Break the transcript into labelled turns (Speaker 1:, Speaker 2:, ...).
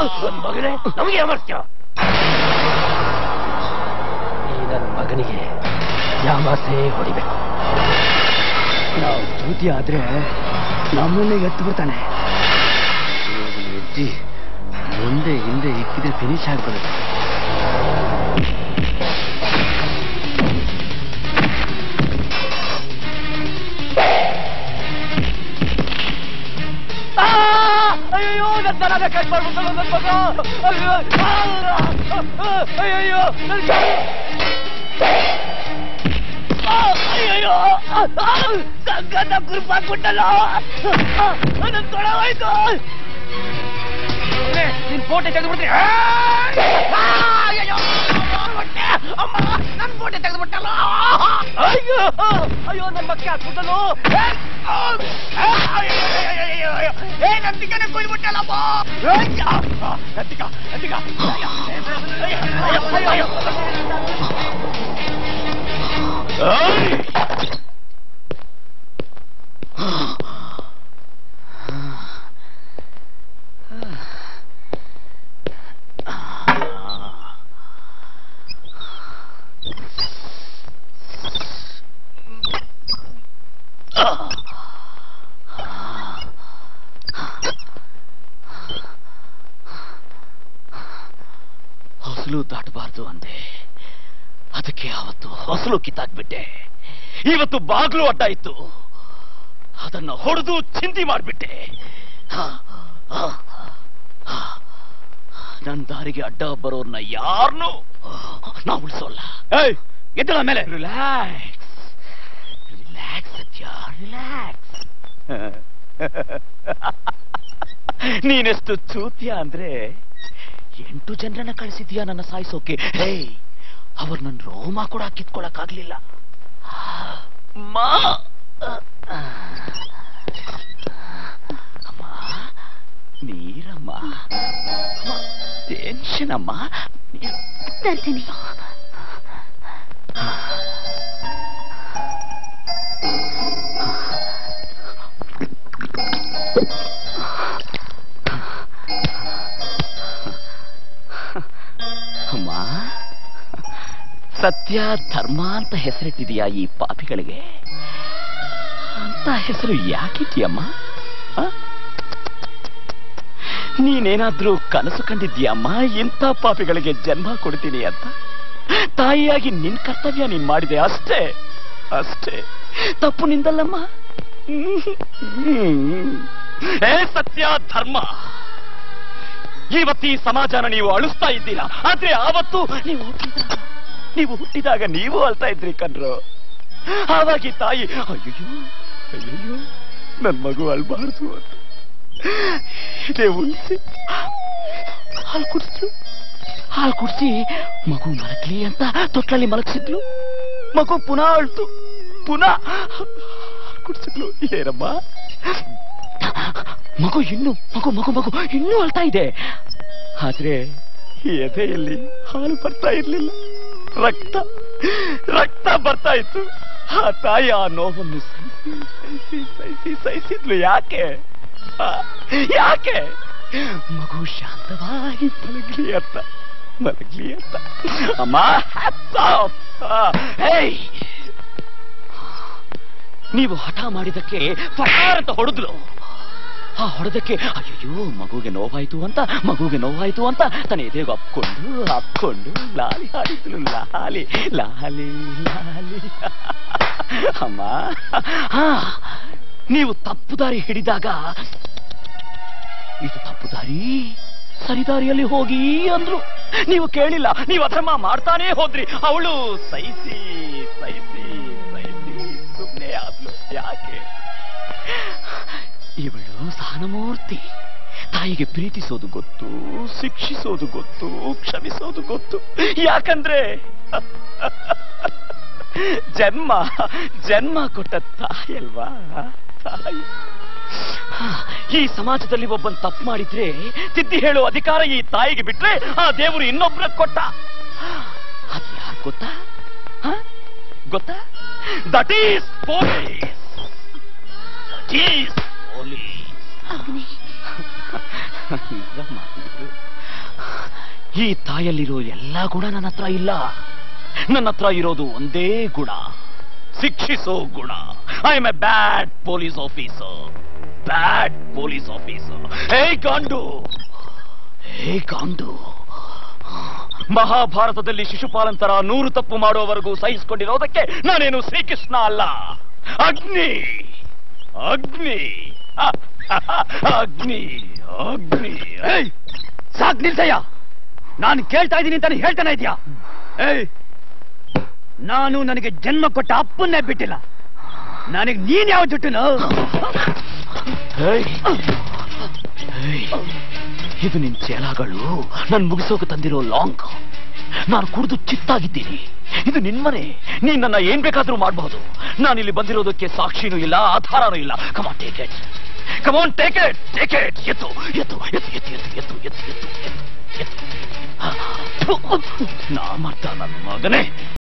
Speaker 1: ನನ್ ಮಗನೇ ನಮಗೆ ಅಮರ್ತ್ಯ ಈ ನನ್ನ ಮಗನಿಗೆ ಯಾಮಾಸೆ ಹೊಡಿಬೇಕು ನಾವು ಚ್ಯೂತಿ ಆದ್ರೆ ನಮ್ಮನ್ನೇ ಎತ್ತು ಬಿಡ್ತಾನೆ ಎಜ್ಜಿ ಮುಂದೆ ಹಿಂದೆ ಇಕ್ಕಿದ್ರೆ ಫಿನಿಶ್ ಆಗ್ಬಿಡುತ್ತೆ ಅಯ್ಯೋ ನನ್ನ ತಲಾಗ ಕಟ್ ಮಾಡ್ಬಿಟ್ಟಲ್ಲ ನನ್ನ ಮಗ ಅಯ್ಯೋ ಅಯ್ಯೋ ನನ್ನ ಅಯ್ಯೋ ಸಂಗತ ಕುರುಪಾಕ್ಬಿಟ್ಟಲ್ಲ ನನ್ನ ತೊಡ ಹೋಯ್ತು ನಿನ್ ಫೋಟೋ ತೆಗೆದ್ಬಿಡ್ತೀನಿ ಅಯ್ಯೋ ಅಮ್ಮ ನನ್ ಫೋಟೋ ತೆಗೆದ್ಬಿಟ್ಟಲ್ಲ ಅಯ್ಯೋ ಅಯ್ಯೋ ನನ್ನ ಮಕ್ಕ ಹಾಕ್ಬಿಟ್ಟಲು ಏ ನಂತಿಕನ ಕೊಯ್ಬಿಟ್ಟಲ್ಲಪ್ಪ ನಂತಿಕ ನಂತಿಕ ಹೊಸಲು ದಾಟಬಾರ್ದು ಅಂದೆ ಅದಕ್ಕೆ ಅವತ್ತು ಹೊಸಲು ಕಿತ್ತಾಕ್ಬಿಟ್ಟೆ ಇವತ್ತು ಬಾಗ್ಲು ಅಡ್ಡ ಇತ್ತು ಅದನ್ನ ಹೊಡೆದು ಚಿಂದಿ ಮಾಡ್ಬಿಟ್ಟೆ ನನ್ನ ದಾರಿಗೆ ಅಡ್ಡ ಬರೋರ್ನ ಯಾರನ್ನೂ ನಾ ಉಳಿಸೋಲ್ಲ ಎದ್ದಳ ಮೇಲೆ ರಿಲ್ಯಾಕ್ಸ್ ರಿಲ್ಯಾಕ್ಸ್ ಸತ್ಯ ರಿಲ್ಯಾಕ್ಸ್ ನೀನೆಷ್ಟು ಚೂತ್ಯ ಅಂದ್ರೆ ಎಂಟು ಜನರನ್ನ ಕಳಿಸಿದ್ಯಾ ನನ್ನ ಸಾಯಿಸೋಕೆ ಹೇ ಅವ್ರು ನನ್ನ ರೋಮ ಕೂಡ ಕಿತ್ಕೊಳಕ್ಕಾಗ್ಲಿಲ್ಲ ಮಾ ಅಮ್ಮ ನೀರಮ್ಮ ಟೆನ್ಷನ್ ಅಮ್ಮ ನೀರು
Speaker 2: ತರ್ತೀನಿ
Speaker 1: ಅಮ್ಮ ಸತ್ಯ ಧರ್ಮ ಅಂತ ಹೆಸರಿಟ್ಟಿದೀಯಾ ಈ ಪಾಪಿಗಳಿಗೆ ಅಂತ ಹೆಸರು ಯಾಕಿದ್ಯಮ್ಮ ಆ? ನೀನೇನಾದ್ರೂ ಕನಸು ಕಂಡಿದ್ಯಮ್ಮ ಇಂಥ ಪಾಪಿಗಳಿಗೆ ಜನ್ಮ ಕೊಡ್ತೀನಿ ಅಂತ ತಾಯಿಯಾಗಿ ನಿನ್ ಕರ್ತವ್ಯ ನೀನ್ ಮಾಡಿದೆ ಅಷ್ಟೇ ಅಷ್ಟೇ ತಪ್ಪು ನಿಂದಲ್ಲಮ್ಮ ಹ್ಮ್. ಏ ಸತ್ಯ ಧರ್ಮ ಇವತ್ತು ಈ ಸಮಾಜನ ನೀವು ಅಳಿಸ್ತಾ ಇದ್ದೀರಾ ಆದ್ರೆ ಆವತ್ತು ನೀವು ಹುಟ್ಟಿದಾಗ ನೀವು ಹುಟ್ಟಿದಾಗ ನೀವು ಅಳ್ತಾ ಇದ್ರಿ ಕಣ್ರು ಆವಾಗಿ ತಾಯಿ ಅಯ್ಯೋ ಅಯ್ಯೋ ನನ್ ಮಗು ಅಳ್ಬಾರ್ದು ಅಂತ ಇದೇ ಉಳಿಸಿ ಹಾಲು ಕುಡಿಸಿದ್ರು ಹಾಲು ಕುಡಿಸಿ ಮಗು ಮಲಗ್ಲಿ ಅಂತ ತೊಟ್ಲಲ್ಲಿ ಮಲಗಿಸಿದ್ಲು ಮಗು ಪುನಃ ಅಳ್ತು ಪುನಃ ಕುಡಿಸಿದ್ಲು ಏನಮ್ಮ ಮಗು ಇನ್ನು ಮಗು ಮಗು ಮಗು ಇನ್ನೂ ಅಳ್ತಾ ಇದೆ ಆದ್ರೆ ಎದೆಯಲ್ಲಿ ಹಾಲು ಬರ್ತಾ ಇರ್ಲಿಲ್ಲ ರಕ್ತ ರಕ್ತ ಬರ್ತಾ ಇತ್ತು ಆ ತಾಯಿ ಆ ನೋವನ್ನು ಸಹಿಸಿ ಸಹಿಸಿ ಸಹಿಸಿ ಸಹಿಸಿದ್ಲು ಯಾಕೆ ಆ, ಯಾಕೆ ಮಗು ಶಾಂತವಾಗಿ ಮಲಗ್ಲಿ ಅಂತ ಮಲಗ್ಲಿ ಅಂತ ಅಮ್ಮ hats off. ಆ, ಹೇಯ್ ನೀವು ಹಠ ಮಾಡಿದಕ್ಕೆ ಫಟಾರ್ ಅಂತ ಹೊಡೆದ್ರು ಆ ಹೊಡೆದಕ್ಕೆ ಅಯ್ಯೋ ಮಗುಗೆ ನೋವಾಯ್ತು ಅಂತ ಮಗುಗೆ ನೋವಾಯ್ತು ಅಂತ ತನ್ನ ಎದೆಗೆ ಅಪ್ಕೊಂಡು ಅಪ್ಕೊಂಡು ಲಾಲಿ ಹಾಡಿದ್ಲು ಲಾಲಿ ಲಾಲಿ ಲಾಲಿ ಅಮ್ಮ ಹಾ ನೀವು ತಪ್ಪು ದಾರಿ ಹಿಡಿದಾಗ ಇದು ತಪ್ಪು ದಾರಿ ಸರಿದಾರಿಯಲ್ಲಿ ಹೋಗಿ ಅಂದ್ರು ನೀವು ಕೇಳಿಲ್ಲ ನೀವು ಅಧರ್ಮ ಮಾಡ್ತಾನೇ ಹೋದ್ರಿ ಅವಳು ಸಹಿಸಿ ಸಹಿಸಿ ಸಹಿಸಿ ಸುಮ್ಮನೆ ಆದ್ಲು ಯಾಕೆ ಇವಳು ಸಹನಮೂರ್ತಿ ತಾಯಿಗೆ ಪ್ರೀತಿಸೋದು ಗೊತ್ತು ಶಿಕ್ಷಿಸೋದು ಗೊತ್ತು ಕ್ಷಮಿಸೋದು ಗೊತ್ತು ಯಾಕಂದ್ರೆ ಜನ್ಮ ಜನ್ಮ ಕೊಟ್ಟ ತಾಯಿ ಅಲ್ವಾ ತಾಯಿ ಹಾ, ಈ ಸಮಾಜದಲ್ಲಿ ಒಬ್ಬನ್ ತಪ್ಪು ಮಾಡಿದ್ರೆ ತಿದ್ದಿ ಹೇಳೋ ಅಧಿಕಾರ ಈ ತಾಯಿಗೆ ಬಿಟ್ರೆ ಆ ದೇವರು ಇನ್ನೊಬ್ರ ಕೊಟ್ಟ ಅದು ಯಾರು ಗೊತ್ತಾ ಹ? ಗೊತ್ತಾ that is police that is police
Speaker 2: Agni
Speaker 1: ನಿಜ ಮಾತಿದ್ರು ಈ ತಾಯಲ್ಲಿರೋ ಎಲ್ಲಾ ಗುಣ ನನ್ನ ಹತ್ರ ಇಲ್ಲ ನನ್ನ ಹತ್ರ ಇರೋದು ಒಂದೇ ಗುಣ ಶಿಕ್ಷಿಸೋ ಗುಣ I am a bad police officer bad police officer ಹೇ ಗಾಂಡು ಹೇ ಗಾಂಡು ಮಹಾಭಾರತದಲ್ಲಿ ಶಿಶುಪಾಲಂತರ ನೂರು ತಪ್ಪು ಮಾಡುವವರೆಗೂ ಸಹಿಸಿಕೊಂಡಿರೋದಕ್ಕೆ ನಾನೇನು ಶ್ರೀಕೃಷ್ಣ ಅಲ್ಲ ಅಗ್ನಿ ಅಗ್ನಿ ಅಗ್ನಿ ಅಗ್ನಿ
Speaker 2: ಏಯ್ ಸಾಕ್ ನಿಲ್ಸಯ್ಯ ನಾನು ಕೇಳ್ತಾ ಇದ್ದೀನಿ ಅಂತಾನೆ ಹೇಳ್ತಾನೆ ಇದೆಯಾ ಏಯ್ ನಾನು ನನಗೆ ಜನ್ಮ ಕೊಟ್ಟ ಅಪ್ಪನ್ನೇ ಬಿಟ್ಟಿಲ್ಲ ನನಗೆ ನೀನ್ ಯಾವ ಜುಟ್ಟುನು
Speaker 1: ಹೇಯ್. ಹೇಯ್. ಇದು ನಿನ್ ಚೇಲಾಗಳು ನನ್ ಮುಗಿಸೋಕೆ ತಂದಿರೋ ಲಾಂಗ್ ನಾನು ಕುಡಿದು ಚಿತ್ತಾಗಿದ್ದೀನಿ ಇದು ನಿನ್ ಮನೆ ನೀನ್ ನನ್ನ ಏನ್ ಬೇಕಾದ್ರೂ ಮಾಡಬಹುದು ನಾನಿಲ್ಲಿ ಬಂದಿರೋದಕ್ಕೆ ಸಾಕ್ಷಿನೂ ಇಲ್ಲ ಆಧಾರನೂ ಇಲ್ಲ come on take it come on take it take it ಎತ್ತು ಎತ್ತು ಎತ್ತು ಎತ್ತು ಎತ್ತು ಎತ್ತು ಎತ್ತು ಎತ್ತು ಎತ್ತು ಎತ್ತು ನಾ ಮಾಡ್ತಾ ನನ್ನ ಮಗನೇ